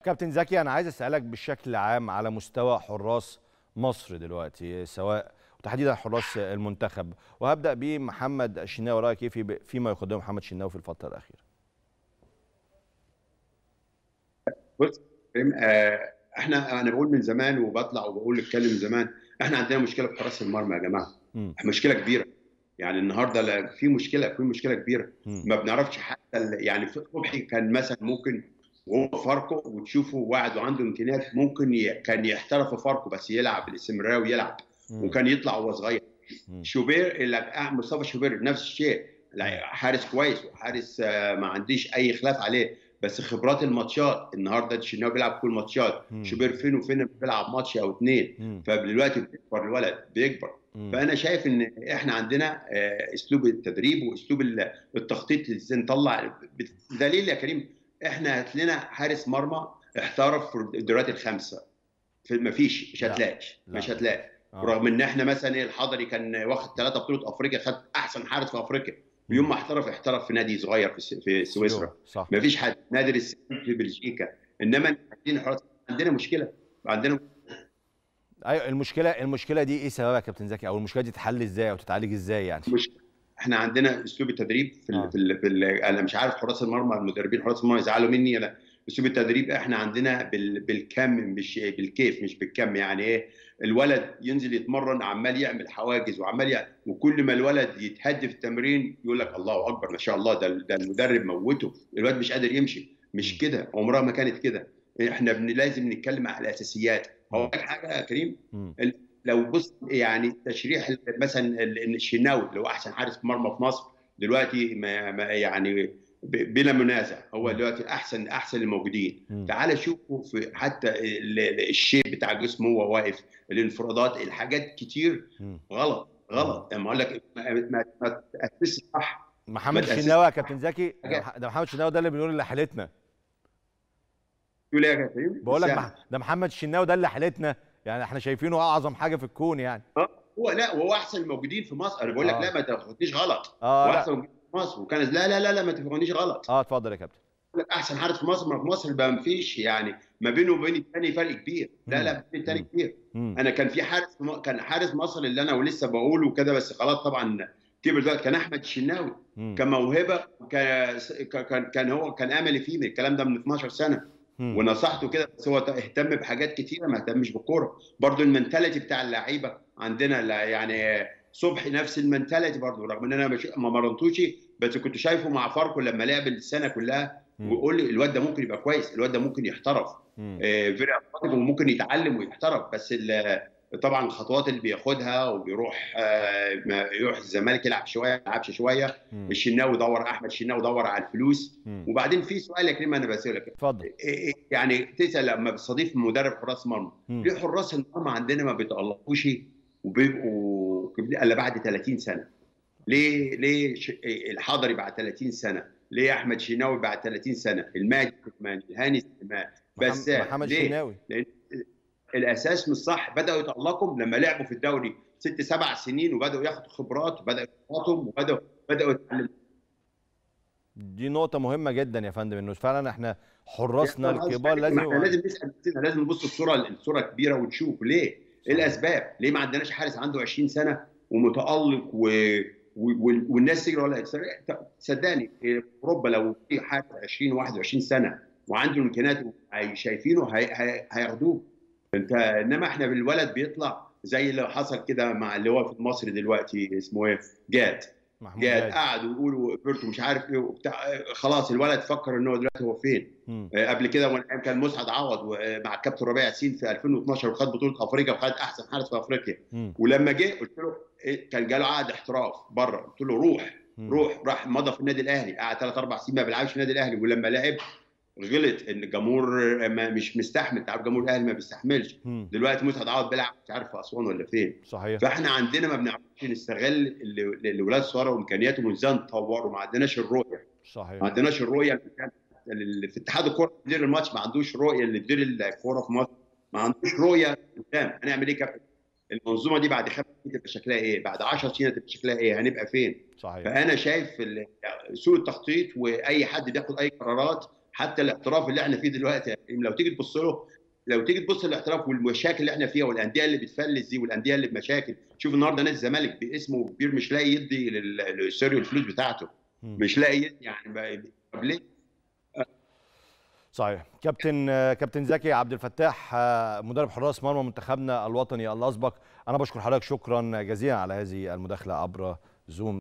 كابتن زكي انا عايز اسالك بشكل عام على مستوى حراس مصر دلوقتي سواء وتحديدا حراس المنتخب وهبدا بمحمد الشناوي رايك ايه في فيما يقدمه محمد الشناوي في الفتره الاخيره بص آه احنا انا بقول من زمان وبطلع وبقول اتكلم من زمان احنا عندنا مشكله في حراس المرمى يا جماعه م. مشكله كبيره يعني النهارده في مشكله في مشكله كبيره م. ما بنعرفش حتى يعني في صبحي كان مثلا ممكن وهو فاركو وتشوفه واحد وعنده امكانيات ممكن ي... كان يحترف في فاركو بس يلعب الاستمراريه ويلعب م. وكان يطلع وهو صغير شوبير اللي مصطفى شوبير نفس الشيء حارس كويس وحارس ما عنديش اي خلاف عليه بس خبرات الماتشات النهارده الشناوي بيلعب كل ماتشات شوبير فين وفين بيلعب ماتش او اثنين فدلوقتي بيكبر الولد بيكبر مم. فانا شايف ان احنا عندنا اسلوب التدريب واسلوب التخطيط ازاي نطلع دليل يا كريم احنا هات لنا حارس مرمى احترف في الدوريات الخمسه ما فيش مش هتلاقي مش هتلاقي آه. رغم ان احنا مثلا الحضري كان واخد ثلاثه بطوله افريقيا خد احسن حارس في افريقيا ويوم ما احترف احترف في نادي صغير في في سويسرا ما فيش حد نادر السن في بلجيكا انما عندنا حراس عندنا مشكله عندنا ايوه المشكله المشكله دي ايه سببها يا كابتن زكي او المشكله دي تتحل ازاي او تتعالج ازاي يعني مش احنا عندنا اسلوب التدريب في ال... آه. في, ال... في ال... انا مش عارف حراس المرمى المدربين حراس المرمى يزعلوا مني انا اسلوب التدريب احنا عندنا بال... بالكم مش بالكيف مش بالكم يعني ايه الولد ينزل يتمرن عمال يعمل حواجز وعمال يعمل وكل ما الولد يتهدف التمرين يقول لك الله اكبر ما شاء الله ده ده المدرب موته الولد مش قادر يمشي مش كده عمرها ما كانت كده احنا بن... لازم نتكلم على الاساسيات هقول لك حاجه يا كريم لو بص يعني تشريح مثلا الشناوي اللي هو احسن حارس مرمى في مصر دلوقتي ما ما يعني بلا منازع هو دلوقتي احسن احسن الموجودين تعال شوفوا في حتى الشيب بتاع جسمه وهو واقف الانفرادات الحاجات كتير غلط غلط لما اقول لك ما ما تاسسش صح محمد الشناوي يا كابتن زكي ده محمد الشناوي ده اللي بنقول اللي حالتنا تقول ايه يا كابتن بقول لك ده محمد الشناوي ده اللي حالتنا يعني احنا شايفينه اعظم حاجه في الكون يعني اه هو لا وهو احسن الموجودين في مصر انا بقول لك آه. لا ما تاخدنيش غلط اه هو لا. احسن موجودين في مصر وكان لا لا لا لا ما تفهمونيش غلط اه اتفضل يا كابتن بقول لك احسن حارس في مصر ما في مصر بقى ما فيش يعني ما بينه وبين الثاني فرق كبير لا لا بين الثاني كبير مم. انا كان في حارس كان حارس مصر اللي انا ولسه بقوله كده بس خلاص طبعا كبر دلوقتي كان احمد الشناوي مم. كموهبه كان كان كان هو كان املي فيه من الكلام ده من 12 سنه مم. ونصحته كده بس هو اهتم بحاجات كتيره ما اهتمش بالكوره برضو المنتاليتي بتاع اللعيبه عندنا لا يعني صبحي نفس المنتاليتي برضو رغم ان انا مش ما مرنتوش بس كنت شايفه مع فاركو لما لعب السنه كلها مم. ويقول لي الواد ده ممكن يبقى كويس الواد ده ممكن يحترف مم. فيري وممكن يتعلم ويحترف بس ال- طبعا الخطوات اللي بياخدها وبيروح آه، ما يروح الزمالك يلعب شويه ما يلعبش شويه مم. الشناوي دور احمد الشناوي دور على الفلوس مم. وبعدين في سؤال يا كريم انا بسالك اتفضل إيه- إيه- يعني تسال لما بتستضيف مدرب حراس مرمى مم. ليه حراس المرمى عندنا ما بيتالقوش وبيبقوا الا بعد 30 سنه ليه ليه ش- الحضري بعد 30 سنه ليه احمد شناوي بعد 30 سنه الماجد كمان الهاني سليمان بس محمد- محمد ليه؟ الشناوي لان الاساس مش صح بداوا يتالقوا لما لعبوا في الدوري ست سبع سنين وبداوا ياخدوا خبرات وبداوا يخبطهم وبداوا بداوا يتعلموا دي نقطة مهمة جدا يا فندم انه فعلا احنا حراسنا يعني الكبار ما لازم احنا لازم نسال نفسنا لازم نبص الصوره الصوره كبيره ونشوف ليه؟ ايه الاسباب؟ ليه ما عندناش حارس عنده 20 سنه ومتالق و... و... وال- والناس تجري ولا صدقني في اوروبا لو في حارس 20 21 سنه وعنده الامكانيات وهي- شايفينه هي... هي... هياخدوه انت انما احنا بالولد بيطلع زي اللي حصل كده مع اللي هو في مصر دلوقتي اسمه ايه؟ جاد محمود جاد جاد. قعدوا يقولوا بيرتو مش عارف ايه وبتاع خلاص الولد فكر ان هو دلوقتي هو فين مم. آه، قبل كده وانا كان مسعد عوض آه، مع الكابتن ربيع ياسين في 2012 وخد بطوله افريقيا وخد احسن حارس في افريقيا مم. ولما جه قلت له إيه، كان جاله عقد احتراف بره قلت له روح مم. روح راح مضى في النادي الاهلي قعد ثلاث اربع سنين ما بيلعبش في النادي الاهلي ولما لعب غلط ان الجمهور ما مش مستحمل انت عارف جمهور الاهلي ما بيستحملش مم. دلوقتي مسعد عوض بيلعب مش عارف في اسوان ولا فين صحيح فاحنا عندنا ما بنعرفش نستغل ال- الاولاد الصغار وامكانياتهم وازاي نطوروا ما عندناش الرؤيه ما صحيح عندناش الرؤيه اللي كان- اللي في اتحاد الكوره بيدير الماتش ما عندوش رؤيه اللي بيدير الكوره في مصر ما عندوش رؤيه قدام هنعمل ايه كابتن المنظومه دي بعد خمس سنين تبقى شكلها ايه بعد 10 سنين تبقى شكلها ايه هنبقى فين صحيح فانا شايف ال- سوء التخطيط واي حد بياخد اي قرارات حتى الاحتراف اللي احنا فيه دلوقتي لو تيجي تبص له لو تيجي تبص للاحتراف والمشاكل اللي احنا فيها والانديه اللي بتفلس دي والانديه اللي بمشاكل شوف النهارده نادي الزمالك باسمه كبير مش لاقي يدي للسوري الفلوس بتاعته مش لاقي يدي يعني طب ليه؟ صحيح كابتن كابتن زكي عبد الفتاح مدرب حراس مرمى منتخبنا الوطني الاسبق انا بشكر حضرتك شكرا جزيلا على هذه المداخله عبر زوم